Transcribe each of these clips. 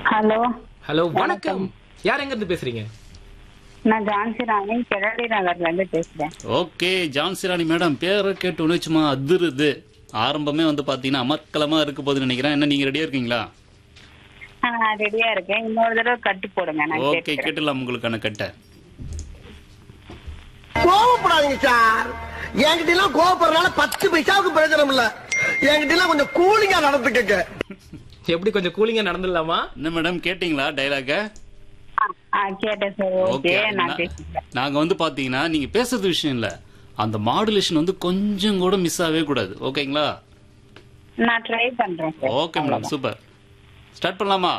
Hello hello வணக்கம் யார் எங்க இருந்து பேசுறீங்க நான் ஜான்சி ராணி கெரடி நகர்ல இருந்து பேசுறேன் ஓகே ஜான்சிராணி மேடம் பேரை கேட்டு உணர்ச்சுமா அதிருது ஆரம்பமே வந்து பாத்தீங்கன்னா அமர்க்கலமா இருக்க போகுதுன்னு நினைக்கிறேன் என்ன நீங்க ரெடியா இருக்கீங்களா ஆ, நான் ரெடியா இருக்கேன் இன்னொரு தடவை கட்டு போடுங்க நான் ஓகே கேட்கிறேன் கேட்டுலாம் உங்களுக்கான கட்டை கோவப்படாதீங்க சார் என்கிட்ட எல்லாம் கோவப்படுறதுனால பத்து பைசாவுக்கு பிரயோஜனம் இல்ல என்கிட்ட எல்லாம் கொஞ்சம் கூலிங்கா நடந்துக்கங்க எப்படி கொஞ்சம் கூலிங்கா நடந்துடலாமா என்ன மேடம் கேட்டிங்களா டைலாக ஆ, ஆ, கேட்டேன் சார் ஓகே நான் பேசுறேன் நாங்க வந்து பாத்தீங்கன்னா நீங்க பேசுறது விஷயம் இல்ல அந்த மாடுலேஷன் வந்து கொஞ்சம் கூட மிஸ் ஆகவே கூடாது ஓகேங்களா நான் ட்ரை பண்றேன் sir okay madam super start பண்ணலாமா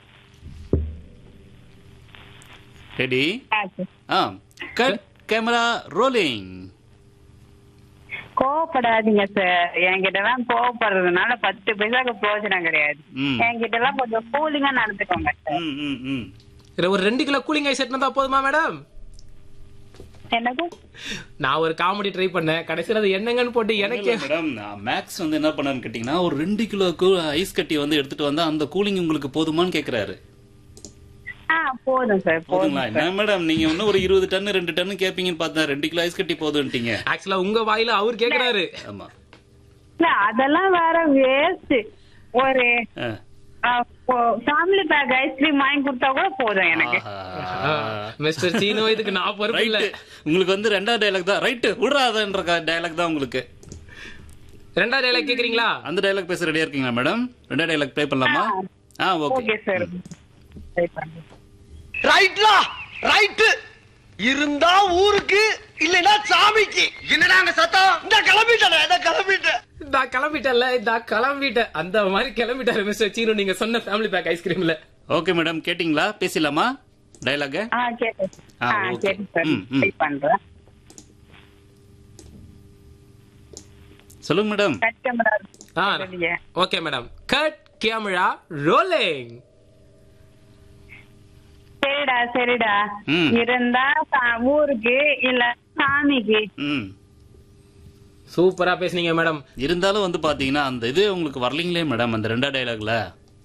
ரெடி ஆ, சரி. ஆ கட் கேமரா ரோலிங் கோவப்படாதீங்க சார் என்கிட்ட எல்லாம் கோவப்படுறதுனால பத்து பைசாக்கு பிரயோஜனம் கிடையாது ம். என்கிட்ட எல்லாம் கொஞ்சம் கூலிங்கா நடந்துக்கோங்க சார் ம் ம் ம் இதுல ஒரு ரெண்டு கிலோ கூலிங் ஐஸ் செட் தான் போதுமா மேடம் என்னது நான் ஒரு காமெடி ட்ரை பண்ணேன் கடைசியில் அது என்னங்கன்னு போட்டு எனக்கு மேடம் மேக்ஸ் வந்து என்ன பண்ணான்னு கேட்டீங்கன்னா ஒரு ரெண்டு கிலோ ஐஸ் கட்டி வந்து எடுத்துட்டு வந்தா அந்த கூலிங் உங்களுக்கு போதுமான்னு கேக்குறாரு ஆ போதும் சார் போதும் போதுங்களா என்ன மேடம் நீங்க இன்னும் ஒரு இருபது டன் ரெண்டு டன் கேப்பீங்கன்னு பார்த்தா ரெண்டு கிலோ ஐஸ் கட்டி போதுன்ட்டீங்க ஆக்சுவலா உங்க வாயில அவர் கேக்குறாரு ஆமா இல்ல அதெல்லாம் வேற வேஸ்ட் ஒரு ஆ. ஃபேமிலி பேக் ஐஸ்கிரீம் வாங்கி கொடுத்தா கூட போதும் எனக்கு ஆஹா. மிஸ்டர் சீனோ இதுக்கு நான் பொறுப்பு இல்ல ரைட்டு உங்களுக்கு வந்து ரெண்டாவது டைலாக் தான் ரைட்டு விடுறாதன்ற டைலாக் தான் உங்களுக்கு ரெண்டாவது டைலாக் கேக்குறீங்களா அந்த டைலாக் பேச ரெடியா இருக்கீங்களா மேடம் ரெண்டாவது டைலாக் ப்ளே பண்ணலாமா ஆ ஓகே ஓகே சார் ட்ரை பண்றேன் ரைட்லா ரைட்டு இருந்தா ஊருக்கு இல்லைன்னா சாமிக்கு என்னடா அங்க சத்தம் இந்த கிளம்பிட்டேன் இந்த கிளம்பிட்டேன் நான் கிளம்பிட்டேன்ல நான் கிளம்பிட்டேன் அந்த மாதிரி கிளம்பிட்டாரு மிஸ்டர் சீனோ நீங்க சொன்ன ஃபேமிலி பேக் ஐஸ்கிரீம்ல ஓகே மேடம் கேட்டிங்களா பேசலாமா டைலாக ஆ கேட்டேன் ஆ, ஆ okay. கேட்டேன் சார் ம், ம். ட்ரை பண்றேன் சொல்லுங்க மேடம் கட் கேமரா ஆ ரெடியா okay madam cut camera rolling சரிடா சரிடா ம். இருந்தா சா- ஊருக்கு இல்ல சாமிக்கு ம் சூப்பரா பேசுனீங்க மேடம் இருந்தாலும் வந்து பாத்தீங்கன்னா அந்த இது உங்களுக்கு வரலீங்களே மேடம் அந்த ரெண்டா டைலாக்ல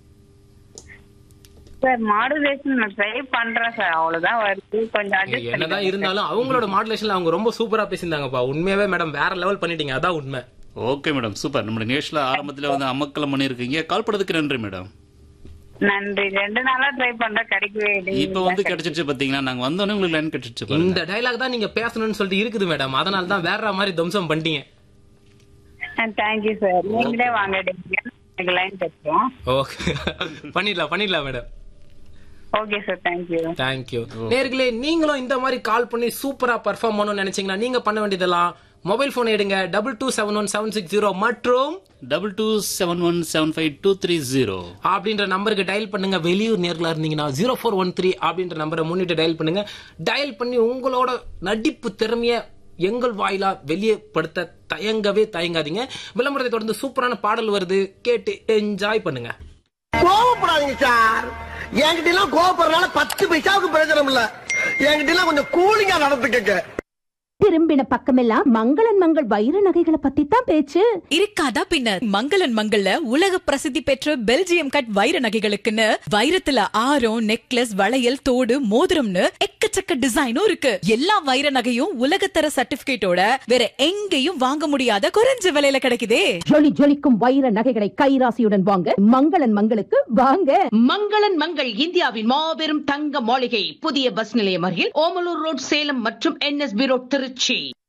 சார் மாடுலேஷன் நான் ட்ரை பண்றேன் சார் அவ்வளவுதான் வருது கொஞ்சம் adjust என்னதான் பண்ணிக்கோங்க இருந்தாலும் அவங்களோட மாடுலேஷன்ல அவங்க ரொம்ப சூப்பரா பேசியிருந்தாங்கப்பா உண்மையாவே மேடம் வேற லெவல் பண்ணிட்டீங்க அதான் உண்மை ஓகே மேடம் சூப்பர் நம்ம நிகழ்ச்சியில ஆரம்பத்துல வந்து அமக்கலம் பண்ணிருக்கீங்க கால் பண்ணதுக்கு நன்றி மேடம் நன்றி ரெண்டு நாளா ட்ரை பண்றேன் கிடைக்கவே இப்ப வந்து கிடைச்சிருச்சு பாத்தீங்கன்னா நாங்க வந்தோடனே உங்களுக்கு லைன் கிடைச்சிருச்சு பாருங்க. இந்த டைலாக் தான் நீங்க பேசணும்னு சொல்லிட்டு இருக்குது மேடம் அதனால தான் வேற மாதிரி தம்சம் பண்ணிட்டீங்க தேங்க்யூ சார் நீங்களே வாங்க எனக்கு லைன் தச்சுவோம் ஓகே பண்ணிடலாம் பண்ணிடலாம் madam okay sir thank you thank you நேர்களே நீங்களும் இந்த மாதிரி கால் பண்ணி சூப்பரா பர்ஃபார்ம் பண்ணணும்னு நினைச்சீங்கன்னா நீங்க பண்ண வேண்டியதெல்லாம் மொபைல் போன் எடுங்க double two seven one seven six zero மற்றும் double two seven one seven five two three zero அப்படின்ற நம்பருக்கு டயல் பண்ணுங்க வெளியூர் நேர்களா இருந்தீங்கன்னா ஜீரோ ஃபோர் ஒன் த்ரீ அப்படின்ற நம்பரை முன்னிட்டு டயல் பண்ணுங்க டயல் பண்ணி உங்களோட நடிப்பு திறமைய எங்கள் வாயிலா வெளியப்படுத்த தயங்கவே தயங்காதீங்க விளம்பரத்தை தொடர்ந்து சூப்பரான பாடல் வருது கேட்டு என்ஜாய் பண்ணுங்க கோவப்படாதீங்க சார் என்கிட்ட எல்லாம் கோவப்படுறதுனால பத்து பைசாவுக்கு பிரயோஜனம் இல்ல என்கிட்ட எல்லாம் கொஞ்சம் கூலிங்கா நடந்துக்கங்க திரும்பின பக்கமெல்லாம் மங்களன் மங்கள் வைர நகைகளை பத்தி தான் பேச்சு இருக்காதா பின்ன மங்களன் மங்கள்ல உலக பிரசித்தி பெற்ற பெல்ஜியம் கட் வைர நகைகளுக்குன்னு வைரத்துல ஆரம் நெக்லஸ் வளையல் தோடு மோதிரம்னு எக்கச்சக்க டிசைனும் இருக்கு எல்லா வைர நகையும் உலகத்தர சர்டிபிகேட்டோட வேற எங்கேயும் வாங்க முடியாத குறைஞ்ச விலையில கிடைக்குதே ஜொலி ஜொலிக்கும் வைர நகைகளை கைராசியுடன் வாங்க மங்களன் மங்களுக்கு வாங்க மங்களன் மங்கள் இந்தியாவின் மாபெரும் தங்க மாளிகை புதிய பஸ் நிலையம் அருகில் ஓமலூர் ரோட் சேலம் மற்றும் என்எஸ்பி ரோட் திருச்சி